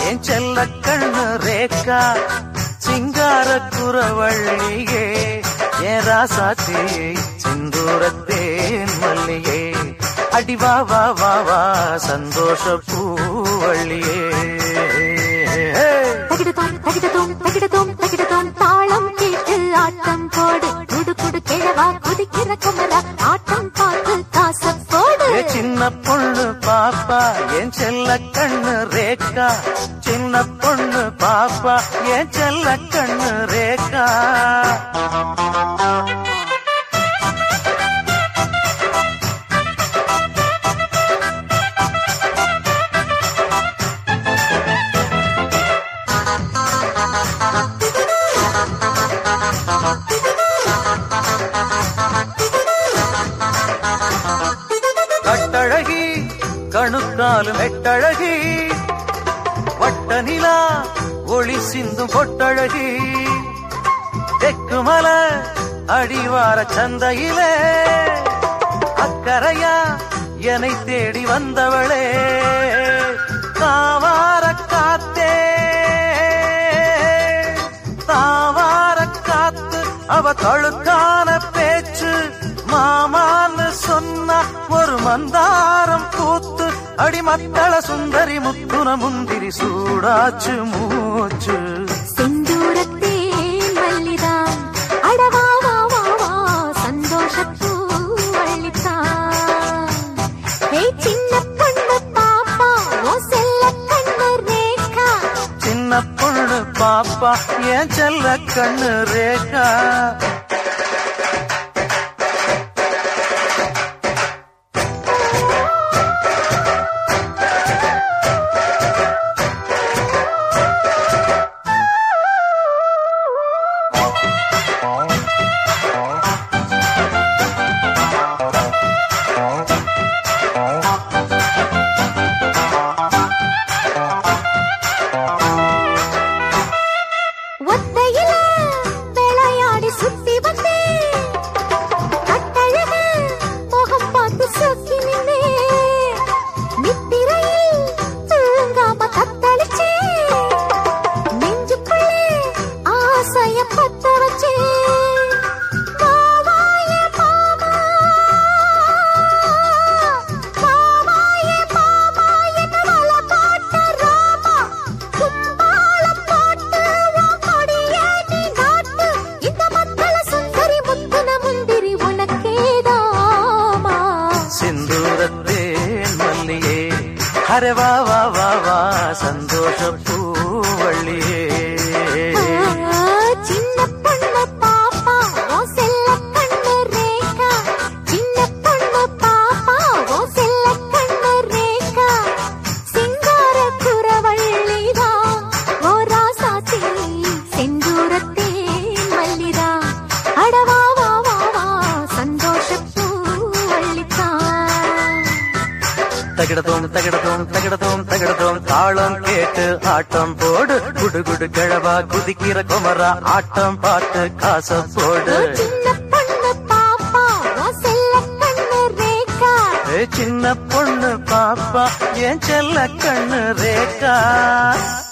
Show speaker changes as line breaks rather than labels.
என் செல்ல கண்ணு ரேக்கா சிங்கார குறவள்ளியே என் ராசாத்தியே சிந்தூரத்தேன் மல்லியே அடி வா வா வா வா சந்தோஷ பூவள்ளியே
தகிடத்தோம் தகிடத்தோம் தகிடத்தோம் தகிடத்தோம் தாளம் கேட்டு ஆட்டம் போடு குடு குடு கிழவா குதிக்கிற குமரா ஆட்டம் பார்த்து காச போடு
ஏ சின்ன பொண்ணு பாப்பா என் செல்ல கண்ணு ரேக்கா சின்ன பொண்ணு பாப்பா என் செல்ல கண்ணு ரேக்கா கட்டழகி கணுக்காலும் எட்டழகி வட்ட நிலா ஒளி சிந்தும் பொட்டழகி தெக்கு மலை அடிவார சந்தையிலே அக்கரையா என்னை தேடி வந்தவளே தாவார காத்தே தாவார காத்து அவ தழுக்கான பேச்சு மாமான்னு சொன்ன ஒரு மந்தாரம் பூத்து அடிமத்தள சுந்தரி முத்துன முந்திரி சூடாச்சு மூச்சு
செந்தூரத்தே மல்லிதான் அடவா வா வா வா சந்தோஷப்பூ வள்ளித்தான் ஹே சின்ன பொண்ணு பாப்பா ஓ செல்ல கண்ணு ரேகா
சின்ன பொண்ணு பாப்பா என் செல்ல கண்ணு ரேகா
ஒத்தையில விளையாடி சுத்தி வந்தேன் கட்டழக முகம் பார்த்து சொக்கி நின்னேன் நித்திரையில் தூங்காம தத்தளிச்சேன் நெஞ்சுக்குள்ளே ஆசைய பத்த வச்சேன் வாவாய மாமா வாவாய மாமா என்ன வல போட்ட ராமா கும்பாலம் போட்டு உன் கொடியே நீ நாட்டு இந்த மத்தள சுந்தரி முத்துன முந்திரி உனக்கேதாமா
சிந்தூரத்தேன் மல்லியே ஹரே வா வா வா வா சந்தோஷ பூவள்ளியே
ஆ, சின்ன பொண்ணு பாப்பா ஓ செல்ல கண்ணு ரேகா சின்ன பொண்ணு பாப்பா ஓ செல்ல கண்ணு ரேகா சிங்கார குறவள்ளிதா ஓ ராசாத்தி செந்தூரத்தே மல்லிதா அடவா வா வா வா சந்தோஷ பூவள்ளித்தான்
தகிடத்தோம் தகிடத்தோம் தகிடத்தோம் தகிடத்தோம் தாளம் கேட்டு ஆட்டம் போடு குடு குடு கிழவா குதிக்கிற குமரா ஆட்டம் பார்த்து காச போடு
ஓ சின்ன பொண்ணு பாப்பா ஓ செல்ல கண்ணு ரேகா
ஏ சின்ன பொண்ணு பாப்பா என் செல்ல கண்ணு ரேக்கா